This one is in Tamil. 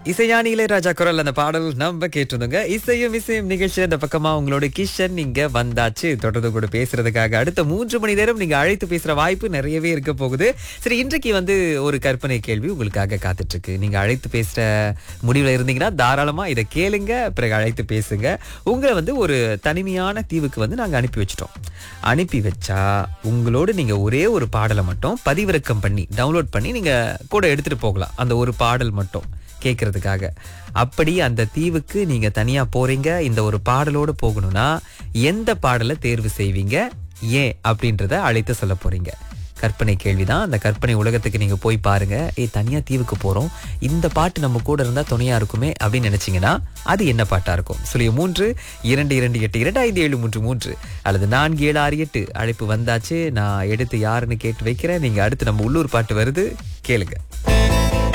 இசையானி இளையராஜா குரல் அந்த பாடல் நம்ம கேட்டிருந்தோங்க இசையும் இசையும் நிகழ்ச்சியில் இந்த பக்கமா உங்களோட கிஷன் நீங்க வந்தாச்சு தொடர்ந்து கூட பேசுறதுக்காக அடுத்த மூன்று மணி நேரம் நீங்க அழைத்து பேசுற வாய்ப்பு நிறையவே இருக்க போகுது சரி இன்றைக்கு வந்து ஒரு கற்பனை கேள்வி உங்களுக்காக காத்துட்டு இருக்கு நீங்க அழைத்து பேசுற முடிவுல இருந்தீங்கன்னா தாராளமா இதை கேளுங்க பிறகு அழைத்து பேசுங்க உங்களை வந்து ஒரு தனிமையான தீவுக்கு வந்து நாங்க அனுப்பி வச்சிட்டோம் அனுப்பி வச்சா உங்களோடு நீங்க ஒரே ஒரு பாடலை மட்டும் பதிவிறக்கம் பண்ணி டவுன்லோட் பண்ணி நீங்க கூட எடுத்துட்டு போகலாம் அந்த ஒரு பாடல் மட்டும் கேட்கறதுக்காக அப்படி அந்த தீவுக்கு நீங்க தனியா போறீங்க இந்த ஒரு பாடலோடு போகணும்னா எந்த பாடலை தேர்வு செய்வீங்க ஏன் அப்படின்றத அழைத்து சொல்ல போறீங்க கற்பனை கேள்விதான் அந்த கற்பனை உலகத்துக்கு நீங்க போய் பாருங்க ஏ தனியா தீவுக்கு போறோம் இந்த பாட்டு நம்ம கூட இருந்தா துணையா இருக்குமே அப்படின்னு நினைச்சீங்கன்னா அது என்ன பாட்டா இருக்கும் சுழிய மூன்று இரண்டு இரண்டு எட்டு இரண்டு ஐந்து ஏழு மூன்று மூன்று அல்லது நான்கு ஏழு ஆறு எட்டு அழைப்பு வந்தாச்சு நான் எடுத்து யாருன்னு கேட்டு வைக்கிறேன் நீங்க அடுத்து நம்ம உள்ளூர் பாட்டு வருது கேளுங்க